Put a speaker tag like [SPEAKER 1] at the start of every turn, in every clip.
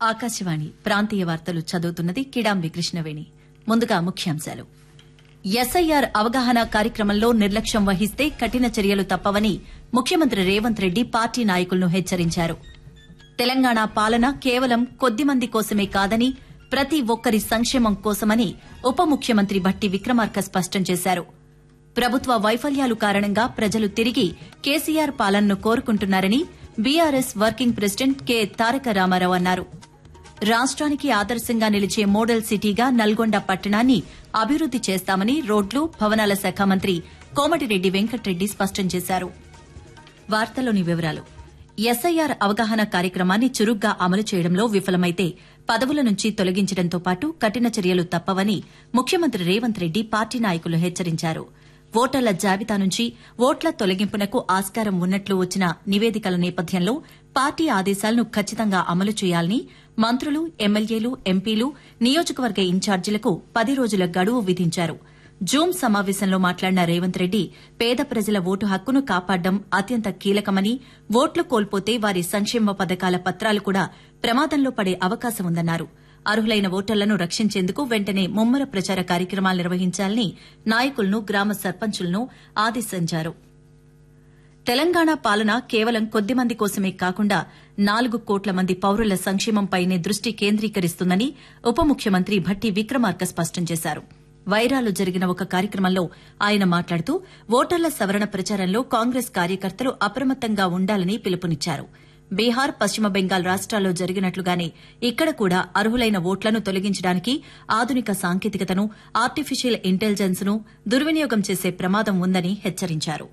[SPEAKER 1] ఆకాశవాణి ప్రాంతీయ వార్తలు చదువుతున్నది కిడాంబి కృష్ణవేణి ముందుగా ముఖ్యాంశాలు ఎస్ఐఆర్ అవగాహన కార్యక్రమంలో నిర్లక్ష్యం వహిస్తే కఠిన చర్యలు తప్పవని ముఖ్యమంత్రి రేవంత్ రెడ్డి పార్టీ నాయకులను హెచ్చరించారు తెలంగాణ పాలన కేవలం కొద్దిమంది కోసమే కాదని ప్రతి ఒక్కరి సంక్షేమం కోసమని ఉప ముఖ్యమంత్రి భట్టి విక్రమార్క స్పష్టం చేశారు ప్రభుత్వ వైఫల్యాలు కారణంగా ప్రజలు తిరిగి కేసీఆర్ పాలనను కోరుకుంటున్నారని BRS working president K Taraka Rama Rao అన్నారు రాష్ట్రానికి ఆదర్శంగా నిలిచే మోడల్ సిటీగా నల్గొండ పట్టణాన్ని అభివృద్ది చేస్తామని రోడ్లు భవనాల శాఖ మంత్రి కోమటిరెడ్డి వెంకట్రెడ్డి స్పష్టం చేశారు వార్తలోని వివరాలు ఎస్ఐఆర్ అవగాహన కార్యక్రమాన్ని చురుగ్గా అమలు చేయడంలో విఫలమైతే పదవుల నుంచి తొలగించడంతో పాటు కఠిన చర్యలు తప్పవని ముఖ్యమంత్రి రేవంత్ రెడ్డి పార్టీ నాయకులు హెచ్చరించారు ఓటర్ల జాబితా నుంచి ఓట్ల తొలగింపునకు ఆస్కారం ఉన్నట్లు వచ్చిన నివేదికల నేపథ్యంలో పార్టీ ఆదేశాలను ఖచ్చితంగా అమలు చేయాలని మంత్రులు ఎమ్మెల్యేలు ఎంపీలు నియోజకవర్గ ఇన్ఛార్జీలకు పది రోజుల గడువు విధించారు జూమ్ సమావేశంలో మాట్లాడిన రేవంత్ రెడ్డి పేద ప్రజల ఓటు హక్కును కాపాడడం అత్యంత కీలకమని ఓట్లు కోల్పోతే వారి సంక్షేమ పథకాల పత్రాలు కూడా ప్రమాదంలో పడే అవకాశం ఉందన్నారు అర్హులైన ఓటర్లను రక్షించేందుకు వెంటనే ముమ్మర ప్రచార కార్యక్రమాలు నిర్వహించాలని నాయకులను గ్రామ సర్పంచులను ఆదేశించారు తెలంగాణ పాలన కేవలం కొద్ది మంది కోసమే కాకుండా నాలుగు కోట్ల మంది పౌరుల సంక్షేమంపైనే దృష్టి కేంద్రీకరిస్తుందని ఉప ముఖ్యమంత్రి భట్టి విక్రమార్క స్పష్టం చేశారు వైరాలో జరిగిన ఒక కార్యక్రమంలో ఆయన మాట్లాడుతూ ఓటర్ల సవరణ ప్రచారంలో కాంగ్రెస్ కార్యకర్తలు అప్రమత్తంగా ఉండాలని పిలుపునిచ్చారు బీహార్ పశ్చిమ బెంగాల్ రాష్ట్రాల్లో జరిగినట్లుగానే ఇక్కడ కూడా అర్హులైన ఓట్లను తొలగించడానికి ఆధునిక సాంకేతికతను ఆర్టిఫిషియల్ ఇంటెలిజెన్స్ ను దుర్వినియోగం చేసే ప్రమాదం ఉందని హెచ్చరించారు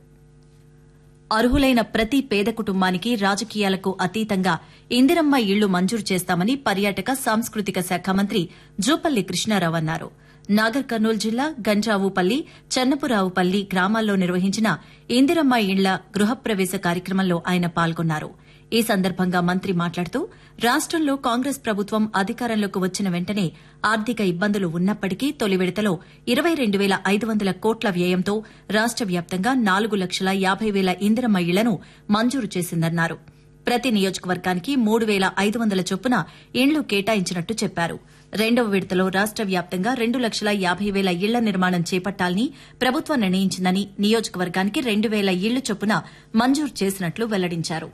[SPEAKER 1] అర్హులైన ప్రతి పేద కుటుంబానికి రాజకీయాలకు అతీతంగా ఇందిరమ్మ ఇళ్లు మంజూరు చేస్తామని పర్యాటక సాంస్కృతిక శాఖ మంత్రి జూపల్లి కృష్ణారావు అన్నారు నాగర్ కర్నూలు జిల్లా గండ్రావుపల్లి చెన్నపురావుపల్లి గ్రామాల్లో నిర్వహించిన ఇందిరమ్మ ఇళ్ల గృహప్రవేశ కార్యక్రమంలో ఆయన పాల్గొన్నారు ఈ సందర్భంగా మంత్రి మాట్లాడుతూ రాష్టంలో కాంగ్రెస్ ప్రభుత్వం అధికారంలోకి వచ్చిన వెంటనే ఆర్థిక ఇబ్బందులు ఉన్నప్పటికీ తొలి విడతలో ఇరవై రెండు వేల ఐదు వందల కోట్ల వ్యయంతో రాష్ట వ్యాప్తంగా నాలుగు లక్షల యాబై వేల ఇందిరమ్మ ఇళ్లను మంజూరు చేసిందన్నారు ప్రతి నియోజకవర్గానికి మూడు వేల ఐదు వందల చొప్పున ఇండ్లు కేటాయించినట్టు చెప్పారు రెండవ విడతలో రాష్ట వ్యాప్తంగా రెండు లక్షల యాబై వేల ఇళ్ల నిర్మాణం చేపట్టాలని ప్రభుత్వం నిర్ణయించిందని నియోజకవర్గానికి రెండు వేల ఇళ్లు చొప్పున మంజూరు చేసినట్లు వెల్లడించారు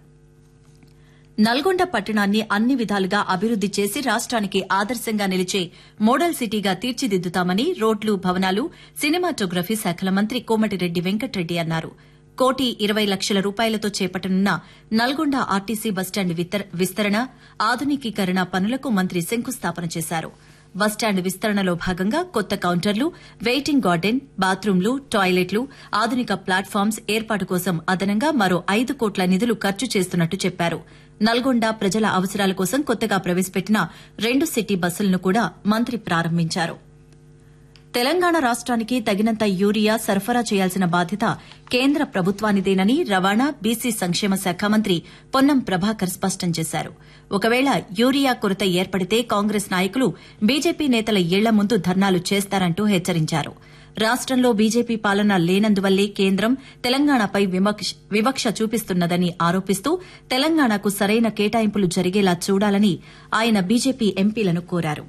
[SPEAKER 1] నల్గొండ పట్టణాన్ని అన్ని విధాలుగా అభివృద్ది చేసి రాష్ట్రానికి ఆదర్శంగా నిలిచే మోడల్ సిటీగా తీర్చిదిద్దుతామని రోడ్లు భవనాలు సినిమాటోగ్రఫీ శాఖల మంత్రి కోమటిరెడ్డి వెంకట్రెడ్డి అన్నారు కోటి ఇరవై లక్షల రూపాయలతో చేపట్టనున్న నల్గొండ ఆర్టీసీ బస్టాండ్ విస్తరణ ఆధునికీకరణ పనులకు మంత్రి శంకుస్థాపన చేశారు బస్టాండ్ విస్తరణలో భాగంగా కొత్త కౌంటర్లు వెయిటింగ్ గార్డెన్ బాత్రూంలు టాయిలెట్లు ఆధునిక ప్లాట్ఫామ్స్ ఏర్పాటు కోసం అదనంగా మరో ఐదు కోట్ల నిధులు ఖర్చు చేస్తున్నట్టు చెప్పారు నల్గొండ ప్రజల అవసరాల కోసం కొత్తగా ప్రవేశపెట్టిన రెండు సిటీ బస్సులను కూడా మంత్రి ప్రారంభించారు తెలంగాణ రాష్ట్రానికి తగినంత యూరియా సరఫరా చేయాల్సిన బాధ్యత కేంద్ర ప్రభుత్వానిదేనని రవాణా బీసీ సంక్షేమ శాఖ మంత్రి పొన్నం ప్రభాకర్ స్పష్టం చేశారు ఒకవేళ యూరియా కొరత ఏర్పడితే కాంగ్రెస్ నాయకులు బీజేపీ నేతల ఇళ్ల ముందు ధర్నాలు చేస్తారంటూ హెచ్చరించారు రాష్టంలో బీజేపీ పాలన లేనందువల్లే కేంద్రం తెలంగాణపై వివక్ష చూపిస్తున్నదని ఆరోపిస్తూ తెలంగాణకు సరైన కేటాయింపులు జరిగేలా చూడాలని ఆయన బీజేపీ ఎంపీలను కోరారు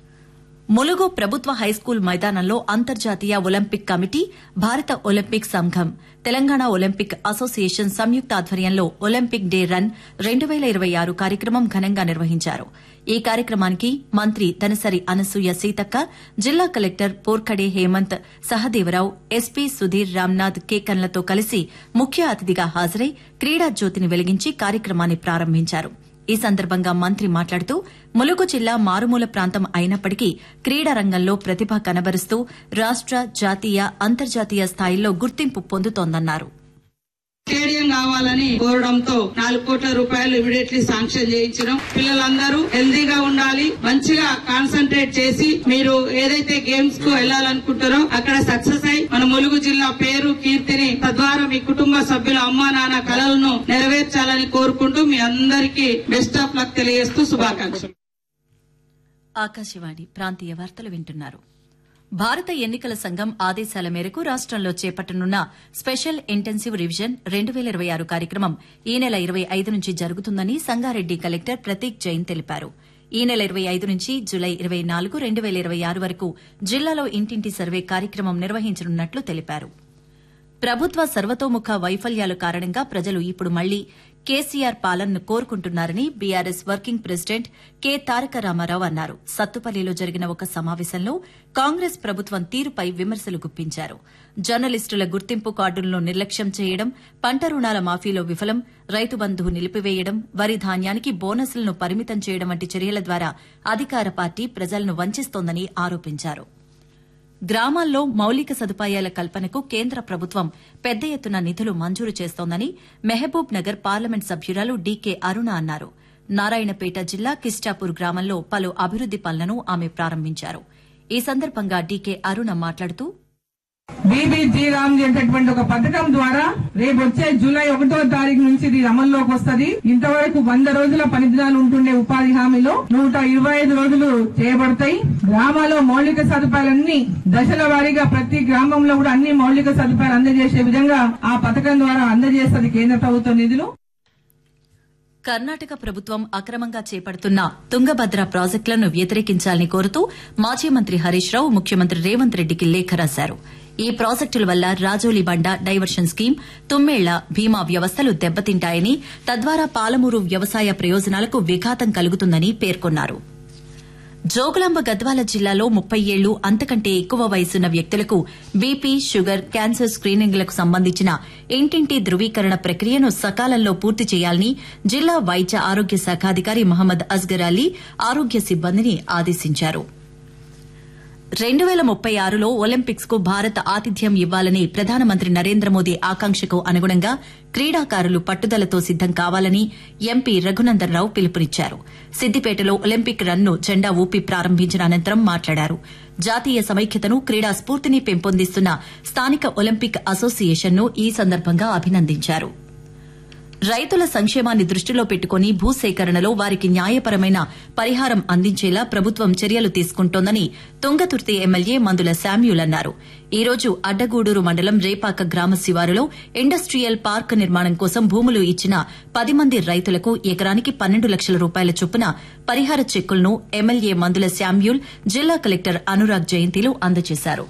[SPEAKER 1] ములుగు ప్రభుత్వ హైస్కూల్ మైదానంలో అంతర్జాతీయ ఒలింపిక్ కమిటీ భారత ఒలింపిక్ సంఘం తెలంగాణ ఒలింపిక్ అసోసియేషన్ సంయుక్త ఆధ్వర్యంలో ఒలింపిక్ డే రన్ రెండు వేల ఇరవై ఆరు కార్యక్రమం ఘనంగా నిర్వహించారు ఈ కార్యక్రమానికి మంత్రి దనసరి అనసూయ సీతక్క జిల్లా కలెక్టర్ పోర్ఖడే హేమంత్ సహదేవరావు ఎస్పీ సుధీర్ రామ్నాథ్ కేకన్లతో కలిసి ముఖ్య అతిథిగా హాజరై క్రీడా జ్యోతిని వెలిగించి కార్యక్రమాన్ని ప్రారంభించారు ఈ సందర్భంగా మంత్రి మాట్లాడుతూ ములుగు జిల్లా మారుమూల ప్రాంతం అయినప్పటికీ క్రీడా రంగంలో ప్రతిభ కనబరుస్తూ రాష్ట జాతీయ అంతర్జాతీయ స్థాయిల్లో గుర్తింపు పొందుతోందన్నారు
[SPEAKER 2] స్టేడియం కావాలని కోరడంతో నాలుగు కోట్ల రూపాయలు ఇమీడియట్లీ శాంక్షన్ చేయించడం పిల్లలందరూ హెల్దీగా ఉండాలి మంచిగా కాన్సన్ట్రేట్ చేసి మీరు ఏదైతే గేమ్స్ కు వెళ్లాలనుకుంటారో అక్కడ సక్సెస్ అయి మన ములుగు జిల్లా పేరు కీర్తిని తద్వారా మీ కుటుంబ సభ్యుల అమ్మా నాన్న కలలను నెరవేర్చాలని కోరుకుంటూ మీ అందరికీ బెస్ట్ ఆఫ్ లక్ తెలియజేస్తూ శుభాకాంక్షలు
[SPEAKER 1] ఆకాశవాణి ప్రాంతీయ వార్తలు వింటున్నారు భారత ఎన్నికల సంఘం ఆదేశాల మేరకు రాష్టంలో చేపట్టనున్న స్పెషల్ ఇంటెన్సివ్ రివిజన్ రెండు వేల ఇరవై ఆరు కార్యక్రమం ఈ నెల ఇరవై ఐదు నుంచి జరుగుతుందని సంగారెడ్డి కలెక్టర్ ప్రతీక్ జైన్ తెలిపారు ఈ నెల ఇరవై ఐదు నుంచి జులై ఇరవై నాలుగు రెండు వేల ఇరవై ఆరు వరకు జిల్లాలో ఇంటింటి సర్వే కార్యక్రమం నిర్వహించనున్నట్లు తెలిపారు ప్రభుత్వ సర్వతోముఖ వైఫల్యాల కారణంగా ప్రజలు ఇప్పుడు మళ్లీ కేసీఆర్ పాలనను కోరుకుంటున్నారని BRS working president K Taraka Rama Rao అన్నారు సత్తుపల్లిలో జరిగిన ఒక సమావేశంలో కాంగ్రెస్ ప్రభుత్వం తీరుపై విమర్శలు గుప్పించారు జర్నలిస్టుల గుర్తింపు కార్డులను నిర్లక్ష్యం చేయడం పంట రుణాల మాఫీలో విఫలం రైతు బంధువు నిలిపివేయడం వరి ధాన్యానికి బోనస్లను పరిమితం చేయడం వంటి చర్యల ద్వారా అధికార పార్టీ ప్రజలను వంచిస్తోందని ఆరోపించారు గ్రామాల్లో మౌలిక సదుపాయాల కల్పనకు కేంద్ర ప్రభుత్వం పెద్ద ఎత్తున నిధులు మంజూరు చేస్తోందని మహబూబ్ నగర్ పార్లమెంట్ సభ్యురాలు డీకే అరుణ అన్నారు నారాయణపేట జిల్లా కిస్టాపూర్ గ్రామంలో పలు అభివృద్ది పనులను ఆమె ప్రారంభించారు ఈ సందర్భంగా డీకే అరుణ మాట్లాడుతూ
[SPEAKER 3] బీబీజీ రామ్ అనేటటువంటి ఒక పథకం ద్వారా రేపు వచ్చే జూలై ఒకటో తారీఖు నుంచి ఇది అమల్లోకి వస్తది ఇంతవరకు వంద రోజుల పని దినాలు ఉంటుండే ఉపాధి హామీలో నూట ఇరవై ఐదు రోజులు చేయబడతాయి గ్రామాల్లో మౌలిక సదుపాయాలన్నీ దశల వారీగా ప్రతి గ్రామంలో కూడా అన్ని మౌలిక సదుపాయాలు అందజేసే విధంగా ఆ పథకం ద్వారా అందజేస్తుంది కేంద్ర ప్రభుత్వ నిధులు
[SPEAKER 1] కర్ణాటక ప్రభుత్వం అక్రమంగా చేపడుతున్న తుంగభద్ర ప్రాజెక్టులను వ్యతిరేకించాలని కోరుతూ మాజీ మంత్రి హరీష్ రావు ముఖ్యమంత్రి రేవంత్ రెడ్డికి లేఖ రాశారు ఈ ప్రాజెక్టుల వల్ల రాజోలి బండ డైవర్షన్ స్కీమ్ తుమ్మేళ్ల భీమా వ్యవస్థలు దెబ్బతింటాయని తద్వారా పాలమూరు వ్యవసాయ ప్రయోజనాలకు విఘాతం కలుగుతుందని పేర్కొన్నారు జోగులాంబ గద్వాల జిల్లాలో ముప్పై ఏళ్లు అంతకంటే ఎక్కువ వయసున్న వ్యక్తులకు బీపీ షుగర్ క్యాన్సర్ స్క్రీనింగ్లకు సంబంధించిన ఇంటింటి ధృవీకరణ ప్రక్రియను సకాలంలో పూర్తి చేయాలని జిల్లా వైద్య ఆరోగ్య శాఖాధికారి మహమ్మద్ అస్గర్ అలీ ఆరోగ్య సిబ్బందిని ఆదేశించారు రెండు వేల ముప్పై ఆరులో ఒలింపిక్స్ కు భారత్ ఆతిథ్యం ఇవ్వాలని ప్రధానమంత్రి నరేంద్ర మోదీ ఆకాంక్షకు అనుగుణంగా క్రీడాకారులు పట్టుదలతో సిద్దం కావాలని ఎంపీ రఘునందన్ రావు పిలుపునిచ్చారు సిద్దిపేటలో ఒలింపిక్ రన్ను జెండా ఊపి ప్రారంభించిన అనంతరం మాట్లాడారు జాతీయ సమైక్యతను క్రీడా స్ఫూర్తిని పెంపొందిస్తున్న స్థానిక ఒలింపిక్ అసోసియేషన్ను ఈ సందర్భంగా అభినందించారు రైతుల సంక్షేమాన్ని దృష్టిలో పెట్టుకుని భూసేకరణలో వారికి న్యాయపరమైన పరిహారం అందించేలా ప్రభుత్వం చర్యలు తీసుకుంటోందని తుంగతుర్తి ఎమ్మెల్యే మందుల శామ్యూల్ అన్నారు ఈ రోజు అడ్డగూడూరు మండలం రేపాక గ్రామ శివారులో ఇండస్ట్రియల్ పార్క్ నిర్మాణం కోసం భూములు ఇచ్చిన పది మంది రైతులకు ఎకరానికి పన్నెండు లక్షల రూపాయల చొప్పున పరిహార చెక్కులను ఎమ్మెల్యే మందుల శామ్యూల్ జిల్లా కలెక్టర్ అనురాగ్ జయంతిలు అందజేశారు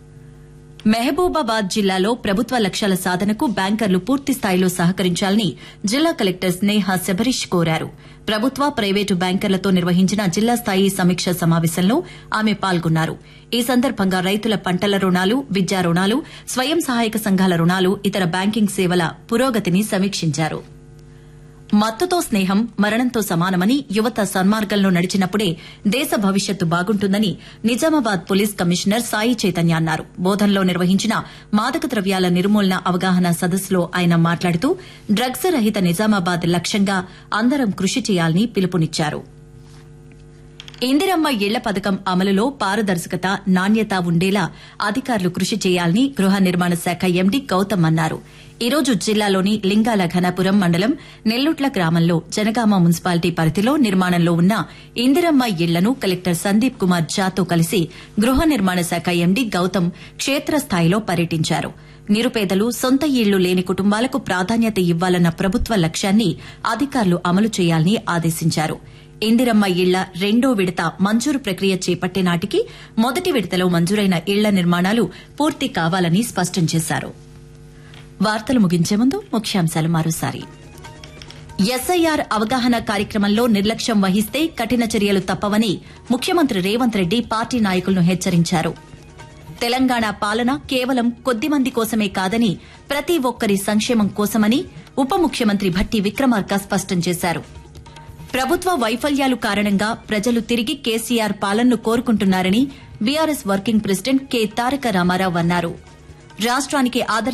[SPEAKER 1] మహబూబాబాద్ జిల్లాలో ప్రభుత్వ లక్ష్యాల సాధనకు బ్యాంకర్లు పూర్తి స్థాయిలో సహకరించాలని జిల్లా కలెక్టర్ స్నేహ శబరీష్ కోరారు ప్రభుత్వ ప్రైవేటు బ్యాంకర్లతో నిర్వహించిన జిల్లా స్థాయి సమీక్ష సమావేశంలో ఆమె పాల్గొన్నారు ఈ సందర్భంగా రైతుల పంటల రుణాలు విద్యా రుణాలు స్వయం సహాయక సంఘాల రుణాలు ఇతర బ్యాంకింగ్ సేవల పురోగతిని సమీక్షించారు మత్తుతో స్నేహం మరణంతో సమానమని యువత సన్మార్గంలో నడిచినప్పుడే దేశ భవిష్యత్తు బాగుంటుందని నిజామాబాద్ పోలీస్ కమిషనర్ సాయి చైతన్య అన్నారు బోధన్లో నిర్వహించిన మాదక ద్రవ్యాల నిర్మూలన అవగాహన సదస్సులో ఆయన మాట్లాడుతూ డ్రగ్స్ రహిత నిజామాబాద్ లక్ష్యంగా అందరం కృషి చేయాలని పిలుపునిచ్చారు ఇందిరమ్మ ఇళ్ల పథకం అమలులో పారదర్శకత నాణ్యత ఉండేలా అధికారులు కృషి చేయాలని గృహ నిర్మాణ శాఖ ఎండీ గౌతమ్ అన్నారు ఈ రోజు జిల్లాలోని లింగాల ఘనపురం మండలం నెల్లుట్ల గ్రామంలో జనగామ మున్సిపాలిటీ పరిధిలో నిర్మాణంలో ఉన్న ఇందిరమ్మ ఇళ్లను కలెక్టర్ సందీప్ కుమార్ ఝాతో కలిసి గృహ నిర్మాణ శాఖ ఎండీ గౌతమ్ క్షేత్రస్థాయిలో పర్యటించారు నిరుపేదలు సొంత ఇళ్లు లేని కుటుంబాలకు ప్రాధాన్యత ఇవ్వాలన్న ప్రభుత్వ లక్ష్యాన్ని అధికారులు అమలు చేయాలని ఆదేశించారు ఇందిరమ్మ ఇళ్ల రెండో విడత మంజూరు ప్రక్రియ చేపట్టే నాటికి మొదటి విడతలో మంజూరైన ఇళ్ల నిర్మాణాలు పూర్తి కావాలని స్పష్టం చేశారు వార్తలు ముగించే ముందు ముఖ్యాంశాలు మరోసారి ఎస్ఐఆర్ అవగాహన కార్యక్రమంలో నిర్లక్ష్యం వహిస్తే కఠిన చర్యలు తప్పవని ముఖ్యమంత్రి రేవంత్ రెడ్డి పార్టీ నాయకులను హెచ్చరించారు తెలంగాణ పాలన కేవలం కొద్దిమంది కోసమే కాదని ప్రతి ఒక్కరి సంక్షేమం కోసమని ఉప ముఖ్యమంత్రి భట్టి విక్రమార్క స్పష్టం చేశారు ప్రభుత్వ వైఫల్యాలు కారణంగా ప్రజలు తిరిగి కేసీఆర్ పాలనను కోరుకుంటున్నారని BRS working president K Taraka Rama Rao అన్నారు రాష్ట్రానికి ఆదర్శ